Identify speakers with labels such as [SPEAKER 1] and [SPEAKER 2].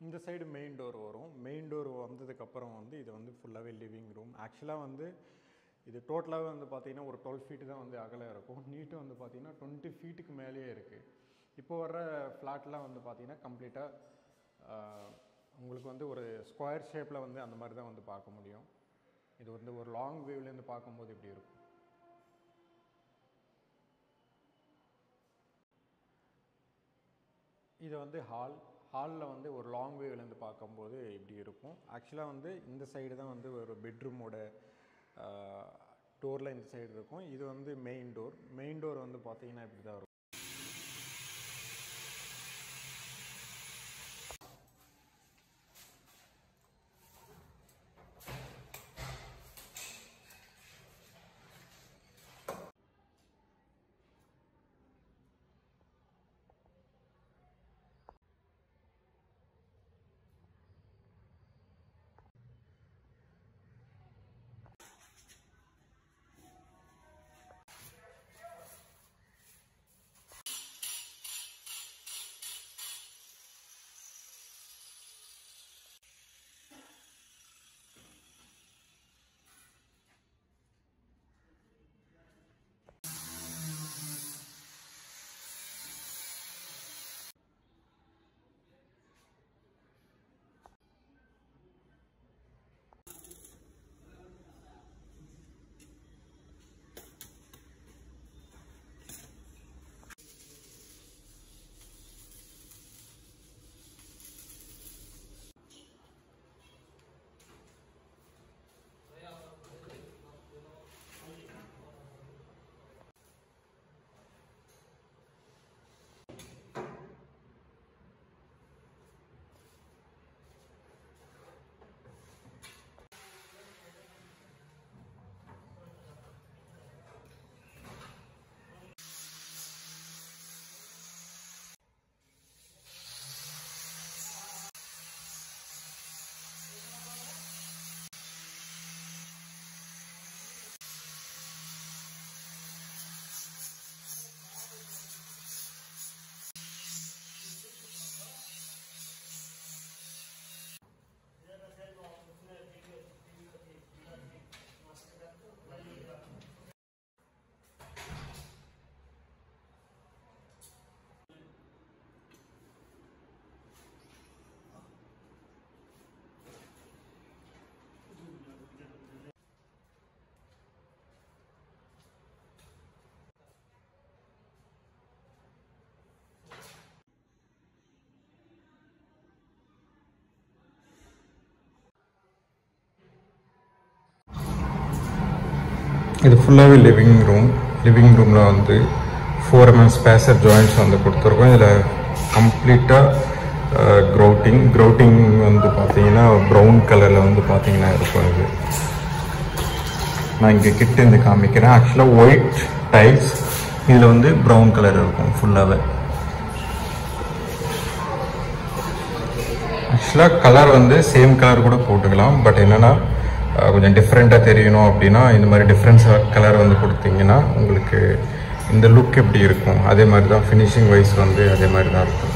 [SPEAKER 1] இந்த side main door வரும் main door வந்ததுக்கப்புறம் வந்து இது வந்து ஃபுல்லாகவே லிவிங் ரூம் ஆக்சுவலாக வந்து இது டோட்டலாகவே வந்து பார்த்தீங்கன்னா ஒரு டுவெல் ஃபீட்டு தான் வந்து அகலம் இருக்கும் நீட்டு வந்து பார்த்தீங்கன்னா டுவெண்ட்டி ஃபீட்டுக்கு மேலேயே இருக்குது இப்போ வர்ற ஃப்ளாட்லாம் வந்து பார்த்தீங்கன்னா கம்ப்ளீட்டாக உங்களுக்கு வந்து ஒரு ஸ்கொயர் ஷேப்பில் வந்து அந்த மாதிரி தான் வந்து பார்க்க முடியும் இது வந்து ஒரு லாங் வியூலேருந்து பார்க்கும்போது இப்படி இருக்கும் இது வந்து ஹால் ஹாலில் வந்து ஒரு லாங் வேவ்லேருந்து பார்க்கும்போது இப்படி இருக்கும் ஆக்சுவலாக வந்து இந்த சைடு தான் வந்து ஒரு பெட்ரூமோட டோரில் இந்த சைடு இருக்கும் இது வந்து மெயின் டோர் மெயின் டோர் வந்து பார்த்தீங்கன்னா இப்படி தான் இருக்கும் இது ஃபுல்லாகவே லிவிங் ரூம் லிவிங் ரூமில் வந்து ஃபோர் எம்எம் ஸ்பேசர் ஜாயிண்ட்ஸ் வந்து கொடுத்துருக்கோம் இதில் கம்ப்ளீட்டாக க்ரௌட்டிங் க்ரௌட்டிங் வந்து பார்த்தீங்கன்னா ப்ரௌன் கலரில் வந்து பார்த்தீங்கன்னா இருக்கும் இது நான் இங்கே கிட்ட இருந்து காமிக்கிறேன் ஆக்சுவலாக ஒயிட் டைல்ஸ் இதில் வந்து ப்ரௌன் கலர் இருக்கும் ஃபுல்லாகவே ஆக்சுவலாக கலர் வந்து சேம் கலர் கூட போட்டுக்கலாம் பட் என்னென்னா கொஞ்சம் டிஃப்ரெண்ட்டாக தெரியணும் அப்படின்னா இந்த மாதிரி டிஃப்ரென்ஸ் கலர் வந்து கொடுத்தீங்கன்னா உங்களுக்கு இந்த லுக் எப்படி இருக்கும் அதே மாதிரி தான் ஃபினிஷிங் வைஸ் வந்து அதே மாதிரி தான் இருக்கும்